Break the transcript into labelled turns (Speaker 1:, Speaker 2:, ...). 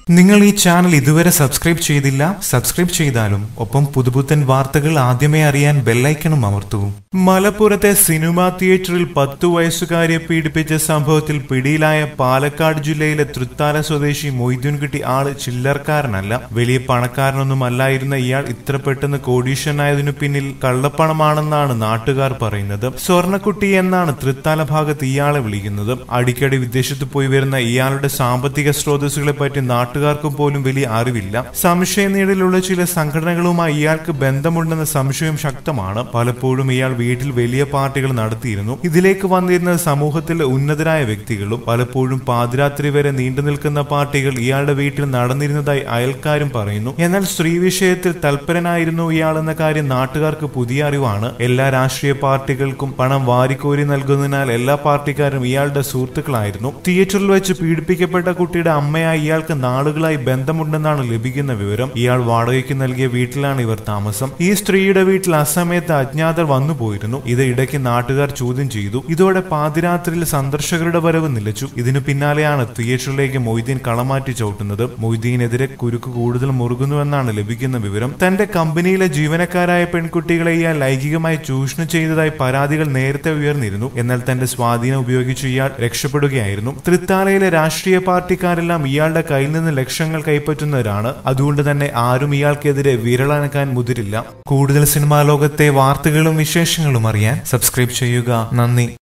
Speaker 1: നിങ്ങൾ ഈ ചാനൽ ഇതുവരെ സബ്സ്ക്രൈബ് ചെയ്തില്ല സബ്സ്ക്രൈബ് ചെയ്താലും ഒപ്പം പുതുപുത്തൻ വാർത്തകൾ ആദ്യമേ അറിയാൻ ബെല്ലൈക്കണും അമർത്തൂ മലപ്പുറത്തെ സിനിമാ തിയേറ്ററിൽ പത്തു വയസ്സുകാരിയെ പീഡിപ്പിച്ച സംഭവത്തിൽ പിടിയിലായ പാലക്കാട് ജില്ലയിലെ തൃത്താല സ്വദേശി മൊയ്തീൻകുട്ടി ആള് ചില്ലറക്കാരനല്ല വലിയ പണക്കാരനൊന്നും അല്ലായിരുന്ന ഇയാൾ ഇത്ര പെട്ടെന്ന് കോടീശ്വരനായതിനു പിന്നിൽ കള്ളപ്പണമാണെന്നാണ് നാട്ടുകാർ പറയുന്നത് സ്വർണക്കുട്ടി എന്നാണ് തൃത്താല ഭാഗത്ത് ഇയാളെ വിളിക്കുന്നത് അടിക്കടി വിദേശത്ത് പോയി വരുന്ന ഇയാളുടെ സാമ്പത്തിക സ്രോതസ്സുകളെ പറ്റി നാട്ടുകാർക്ക് പോലും വലിയ അറിവില്ല സംശയനീടലുള്ള ചില സംഘടനകളുമായി ഇയാൾക്ക് ബന്ധമുണ്ടെന്ന സംശയം ശക്തമാണ് പലപ്പോഴും ഇയാൾ വീട്ടിൽ വലിയ പാർട്ടികൾ നടത്തിയിരുന്നു ഇതിലേക്ക് വന്നിരുന്ന സമൂഹത്തിലെ ഉന്നതരായ വ്യക്തികളും പലപ്പോഴും പാതിരാത്രി വരെ നീണ്ടു നിൽക്കുന്ന പാർട്ടികൾ ഇയാളുടെ വീട്ടിൽ നടന്നിരുന്നതായി അയൽക്കാരും പറയുന്നു എന്നാൽ സ്ത്രീ വിഷയത്തിൽ തൽപരനായിരുന്നു ഇയാൾ എന്ന കാര്യം നാട്ടുകാർക്ക് പുതിയ അറിവാണ് എല്ലാ രാഷ്ട്രീയ പാർട്ടികൾക്കും പണം വാരിക്കോരി നൽകുന്നതിനാൽ എല്ലാ പാർട്ടിക്കാരും ഇയാളുടെ സുഹൃത്തുക്കളായിരുന്നു തിയേറ്ററിൽ വെച്ച് പീഡിപ്പിക്കപ്പെട്ട കുട്ടിയുടെ അമ്മയായി ഇയാൾക്ക് നാളുകളായി ബന്ധമുണ്ടെന്നാണ് ലഭിക്കുന്ന വിവരം ഇയാൾ വാടകയ്ക്ക് നൽകിയ വീട്ടിലാണ് ഇവർ താമസം ഈ സ്ത്രീയുടെ വീട്ടിൽ അസമയത്ത് അജ്ഞാതർ വന്നു പോയിരുന്നു ഇത് ഇടയ്ക്ക് നാട്ടുകാർ ചോദ്യം ചെയ്തു ഇതോടെ പാതിരാത്രിയിൽ സന്ദർശകരുടെ വരവ് നിലച്ചു ഇതിനു പിന്നാലെയാണ് തിയേറ്ററിലേക്ക് മൊയ്തീൻ കളമാറ്റി ചവിട്ടുന്നത് മൊയ്തീനെതിരെ കുരുക്ക് കൂടുതൽ മുറുകുന്നുവെന്നാണ് ലഭിക്കുന്ന വിവരം തന്റെ കമ്പനിയിലെ ജീവനക്കാരായ പെൺകുട്ടികളെ ഇയാൾ ലൈംഗികമായി ചൂഷണം ചെയ്തതായി പരാതികൾ നേരത്തെ ഉയർന്നിരുന്നു എന്നാൽ തന്റെ സ്വാധീനം ഉപയോഗിച്ച് ഇയാൾ രക്ഷപ്പെടുകയായിരുന്നു തൃത്താലയിലെ രാഷ്ട്രീയ പാർട്ടിക്കാരെല്ലാം ഇയാളുടെ കയ്യിൽ നിന്ന് ലക്ഷങ്ങൾ കൈപ്പറ്റുന്നവരാണ് അതുകൊണ്ട് തന്നെ ആരും ഇയാൾക്കെതിരെ വിരളനക്കാൻ മുതിരില്ല കൂടുതൽ സിനിമാ ലോകത്തെ വാർത്തകളും വിശേഷങ്ങളും അറിയാൻ സബ്സ്ക്രൈബ് ചെയ്യുക നന്ദി